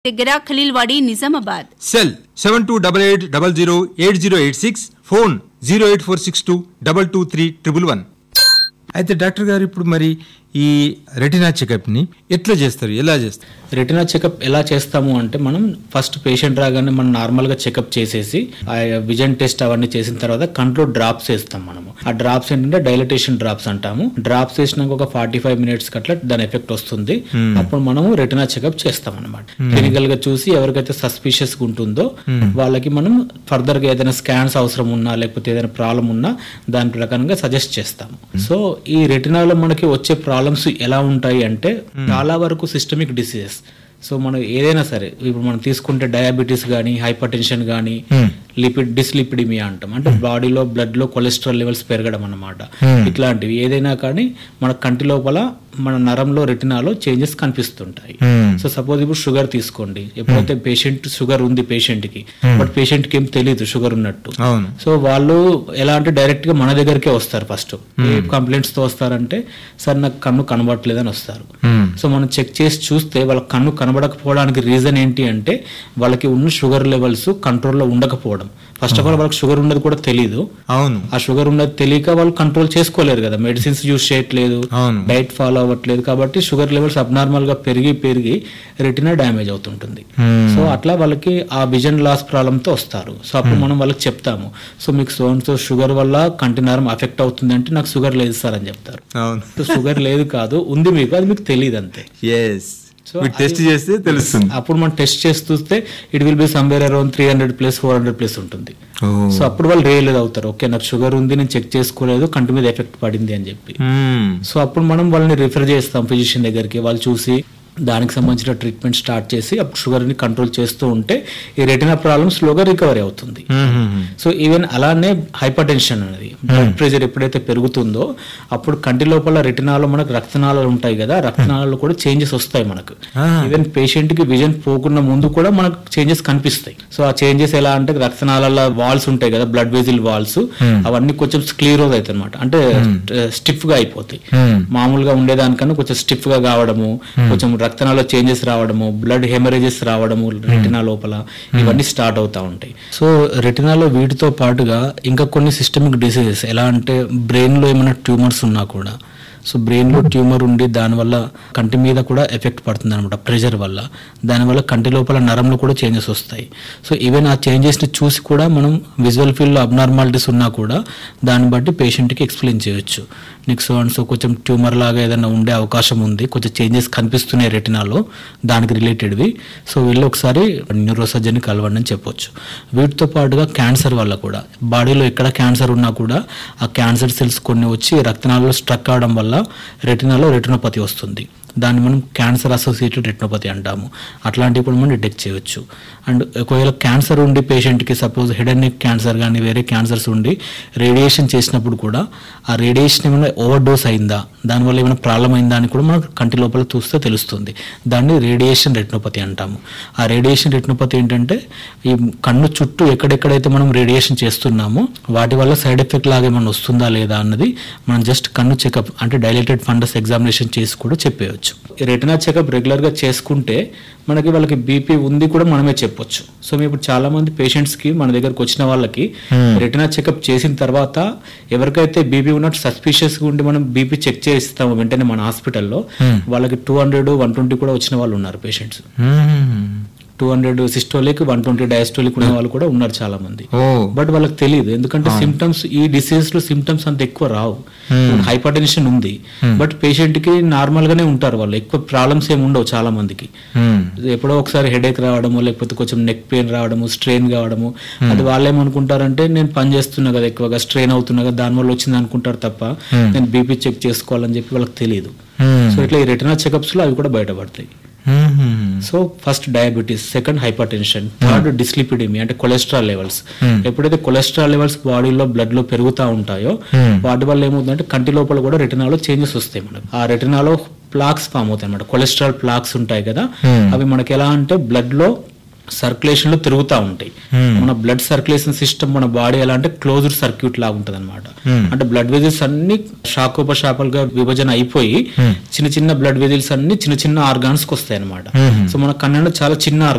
దగ్గర Khaleelwadi Nizamabad cell seven two double eight double zero eight zero eight six phone zero eight four six two double two three triple one అయితే doctor గారు ఇప్పుడు మరి ఈ retina చెకప్ని ఎట్లా చేస్తారు ఎలా చేస్తారు రెటినా చెకప్ ఎలా చేస్తాము అంటే మనం ఫస్ట్ పేషెంట్ రాగానే మనం నార్మల్గా చెకప్ చేసేసి ఆ విజన్ టెస్ట్ అవన్నీ చేసిన తర్వాత కంట్లో డ్రాప్స్ వేస్తాం మనము ఆ డ్రాప్స్ ఏంటంటే డైలటేషన్ డ్రాప్స్ అంటాము డ్రాప్స్ వేసినాక ఒక ఫార్టీ ఫైవ్ మినిట్స్ అట్లా దాని ఎఫెక్ట్ వస్తుంది అప్పుడు మనము రెటినా చెకప్ చేస్తాం అనమాట క్లినికల్ గా చూసి ఎవరికైతే సస్పిషియస్ ఉంటుందో వాళ్ళకి మనం ఫర్దర్ గా ఏదైనా స్కాన్స్ అవసరం ఉన్నా లేకపోతే ఏదైనా ప్రాబ్లం ఉన్నా దాని ప్రకారంగా సజెస్ట్ చేస్తాము సో ఈ రెటినాలో మనకి వచ్చే ప్రాబ్లమ్స్ ఎలా ఉంటాయి అంటే చాలా వరకు సిస్టమిక్ డిసీజెస్ సో మనం ఏదైనా సరే ఇప్పుడు మనం తీసుకుంటే డయాబెటీస్ కానీ హైపర్ టెన్షన్ కానీ లిపిడ్ డిస్లిపిడిమియా అంటాం అంటే బాడీలో బ్లడ్ లో కొలెస్ట్రాల్ లెవెల్స్ పెరగడం అన్నమాట ఇట్లాంటివి ఏదైనా కానీ మన కంటి లోపల మన నరంలో రెటినాలో చేంజెస్ కనిపిస్తుంటాయి సో సపోజ్ ఇప్పుడు షుగర్ తీసుకోండి ఎప్పుడైతే పేషెంట్ షుగర్ ఉంది పేషెంట్ కి బట్ పేషెంట్ కి ఏం తెలియదు షుగర్ ఉన్నట్టు అవును సో వాళ్ళు ఎలా అంటే డైరెక్ట్ గా మన దగ్గరికే వస్తారు ఫస్ట్ ఏ కంప్లైంట్స్ తో వస్తారంటే సార్ నాకు కన్ను కనబడట్లేదని వస్తారు సో మనం చెక్ చేసి చూస్తే వాళ్ళ కన్ను కనబడకపోవడానికి రీజన్ ఏంటి అంటే వాళ్ళకి ఉన్న షుగర్ లెవెల్స్ కంట్రోల్లో ఉండకపోవడం ఫస్ట్ ఆఫ్ ఆల్ వాళ్ళకి షుగర్ ఉన్నది కూడా తెలియదు అవును ఆ షుగర్ ఉన్నది తెలియక వాళ్ళు కంట్రోల్ చేసుకోలేరు కదా మెడిసిన్స్ యూజ్ చేయట్లేదు అవును. డైట్ ఫాలో అవ్వట్లేదు కాబట్టి షుగర్ లెవెల్స్ అబ్నార్మల్ గా పెరిగి పెరిగి రెటినా డ్యామేజ్ అవుతుంటుంది సో అట్లా వాళ్ళకి ఆ విజన్ లాస్ ప్రాబ్లమ్ తో వస్తారు సో అప్పుడు మనం వాళ్ళకి చెప్తాము సో మీకు సో సో షుగర్ వల్ల కంటి నరం అఫెక్ట్ అవుతుంది అంటే నాకు షుగర్ లేదు సార్ అని చెప్తారు అవును సో షుగర్ లేదు కాదు ఉంది మీకు అది మీకు తెలియదు అంతే ఎస్ సో మీరు టెస్ట్ చేస్తే తెలుస్తుంది అప్పుడు మనం టెస్ట్ చేసి చూస్తే it will be somewhere around three hundred plus four hundred plus ఉంటుంది ఓ. సో అప్పుడు వాళ్ళు రియలైజ్ అవుతారు ఓకే నాకు షుగర్ ఉంది నేను చెక్ చేసుకోలేదు కంటి మీద ఎఫెక్ట్ పడింది అని చెప్పి మ్మ్. సో అప్పుడు మనం వాళ్ళని రిఫర్ చేస్తాం ఫిజిషియన్ దగ్గరికి వాళ్ళు చూసి దానికి సంబంధించిన ట్రీట్మెంట్ స్టార్ట్ చేసి అప్పుడు షుగర్ని కంట్రోల్ చేస్తూ ఉంటే ఈ రెటినా ప్రాబ్లమ్ స్లోగా రికవరీ అవుతుంది మ్మ్. సో ఈవెన్ అలానే హైపర్ టెన్షన్ అనేది బ్లడ్ ప్రెషర్ ఎప్పుడైతే పెరుగుతుందో అప్పుడు కంటి లోపల రెటినాలో మనకు రక్తనాళాలు ఉంటాయి కదా రక్తనాళాలు కూడా చేంజెస్ వస్తాయి మనకు ఆ. ఈవెన్ పేషెంట్ కి విజన్ పోకుండా ముందు కూడా మనకు చేంజెస్ కనిపిస్తాయి సో ఆ చేంజెస్ ఎలా అంటే రక్తనాళాల వాల్స్ ఉంటాయి కదా బ్లడ్ వెజిల్ వాల్స్ అవన్నీ కొంచెం స్క్లీరోజ్ అవుతాయి అనమాట అంటే స్టిఫ్ గా అయిపోతాయి మ్మ్. మామూలుగా ఉండేదానికన్నా కొంచెం స్టిఫ్ గా కావడము కొంచెం రక్తనాలో చేంజెస్ రావడము బ్లడ్ హెమరేజెస్ రావడము రెటినా లోపల ఇవన్నీ స్టార్ట్ అవుతా ఉంటాయి సో రెటినాలో వీటితో పాటుగా ఇంకా కొన్ని సిస్టమిక్ డిసీజెస్ ఎలా అంటే బ్రెయిన్ లో ఏమైనా ట్యూమర్స్ ఉన్నా కూడా సో బ్రెయిన్ లో ట్యూమర్ ఉండి దానివల్ల కంటి మీద కూడా ఎఫెక్ట్ పడుతుంది అనమాట ప్రెషర్ వల్ల దానివల్ల కంటి లోపల నరంలో కూడా చేంజెస్ వస్తాయి సో ఈవెన్ ఆ చేంజెస్ ని చూసి కూడా మనం విజువల్ ఫీల్డ్ లో అబ్నార్మాలిటీస్ ఉన్నా కూడా దాన్ని బట్టి పేషెంట్ కి ఎక్స్ప్లెయిన్ చేయొచ్చు నీకు సో అండ్ సో కొంచెం ట్యూమర్ లాగా ఏదైనా ఉండే అవకాశం ఉంది కొంచెం చేంజెస్ కనిపిస్తున్నాయి రెటినాలో దానికి రిలేటెడ్వి సో వెళ్ళి ఒకసారి న్యూరోసర్జన్ కలవండి అని చెప్పొచ్చు వీటితో పాటుగా క్యాన్సర్ వల్ల కూడా బాడీలో ఎక్కడ క్యాన్సర్ ఉన్నా కూడా ఆ క్యాన్సర్ సెల్స్ కొన్ని వచ్చి రక్తనాళాల్లో స్ట్రక్ అవడం వల్ల రెటినాలో రెటినోపతి వస్తుంది దాన్ని మనం క్యాన్సర్ అసోసియేటెడ్ రెటినోపతి అంటాము అట్లాంటివి కూడా మనం డిటెక్ట్ చేయొచ్చు అండ్ ఒకవేళ క్యాన్సర్ ఉండి పేషెంట్కి suppose head and neck cancer కానీ వేరే క్యాన్సర్స్ ఉండి రేడియేషన్ చేసినప్పుడు కూడా ఆ రేడియేషన్ ఏమైనా ఓవర్ డోస్ అయిందా దానివల్ల ఏమైనా ప్రాబ్లం అయిందా అని కూడా మనకు కంటి లోపల చూస్తే తెలుస్తుంది దాన్ని రేడియేషన్ రెటినోపతి అంటాము ఆ రేడియేషన్ రెటినోపతి ఏంటంటే ఈ కన్ను చుట్టూ ఎక్కడెక్కడైతే మనం రేడియేషన్ చేస్తున్నామో వాటి వల్ల సైడ్ ఎఫెక్ట్ లాగా ఏమైనా వస్తుందా లేదా అన్నది మనం జస్ట్ కన్ను చెకప్ అంటే డైలేటెడ్ ఫండస్ ఎగ్జామినేషన్ చేసి కూడా చెప్పేయచ్చు ఈ రెటినా చెకప్ రెగ్యులర్ గా చేసుకుంటే మనకి వాళ్ళకి బీపీ ఉంది కూడా మనమే చెప్పొచ్చు సో మేము ఇప్పుడు చాలా మంది పేషెంట్స్ కి మన దగ్గరకు వచ్చిన వాళ్ళకి రెటినా చెకప్ చేసిన తర్వాత ఎవరికైతే బీపీ ఉన్నట్టు సస్పిషియస్ గా ఉండి మనం బీపీ చెక్ చేస్తాము వెంటనే మన హాస్పిటల్లో వాళ్ళకి టూ హండ్రెడ్ వన్ ట్వంటీ కూడా వచ్చిన వాళ్ళు ఉన్నారు patients hmm. Two hundred systolic one twenty diastolic ఉన్న వాళ్ళు కూడా ఉన్నారు చాలా మంది ఓ బట్ వాళ్ళకి తెలియదు ఎందుకంటే సిమ్టమ్స్ ఈ డిసీజ్ లో సిమ్టమ్స్ అంత ఎక్కువ రావు హైపర్ టెన్షన్ ఉంది బట్ పేషెంట్ కి నార్మల్ గానే ఉంటారు వాళ్ళు ఎక్కువ ప్రాబ్లమ్స్ ఏమి ఉండవు చాలా మందికి మ్మ్. ఎప్పుడో ఒకసారి హెడేక్ రావడము లేకపోతే కొంచెం నెక్ పెయిన్ రావడము స్ట్రెయిన్ కావడము అది వాళ్ళు ఏమనుకుంటారంటే నేను పని చేస్తున్నా కదా ఎక్కువగా స్ట్రెయిన్ అవుతున్నా కదా దానివల్ల వచ్చింది అనుకుంటారు తప్ప నేను బీపీ చెక్ చేసుకోవాలని చెప్పి వాళ్ళకి తెలియదు మ్మ్. సో ఇట్లా ఈ రెటినా చెకప్స్ లో అవి కూడా బయటపడతాయి hmm. So first diabetes second hypertension third dyslipidemia అంటే కొలెస్ట్రాల్ లెవెల్స్ ఎప్పుడైతే కొలెస్ట్రాల్ లెవెల్స్ బాడీలో బ్లడ్ లో పెరుగుతా ఉంటాయో వాటి వల్ల ఏమవుతుందంటే కంటి లోపల కూడా రెటినాలో చేంజెస్ వస్తాయి మనకు ఆ రెటినాలో ప్లాక్స్ ఫామ్ అవుతాయి అనమాట కొలెస్ట్రాల్ ప్లాక్స్ ఉంటాయి కదా అవి మనకి ఎలా అంటే బ్లడ్ లో సర్క్యులేషన్ లో తిరుగుతూ ఉంటాయి మన బ్లడ్ సర్క్యులేషన్ సిస్టమ్ మన బాడీ ఎలా అంటే క్లోజ్డ్ సర్క్యూట్ లాగా ఉంటది అంటే బ్లడ్ వెజిల్స్ అన్ని శాఖోపశాఖలుగా విభజన అయిపోయి చిన్న చిన్న బ్లడ్ వెజిల్స్ అన్ని చిన్న చిన్న ఆర్గాన్స్ కి వస్తాయి అనమాట సో మన కన్నులో చాలా చిన్న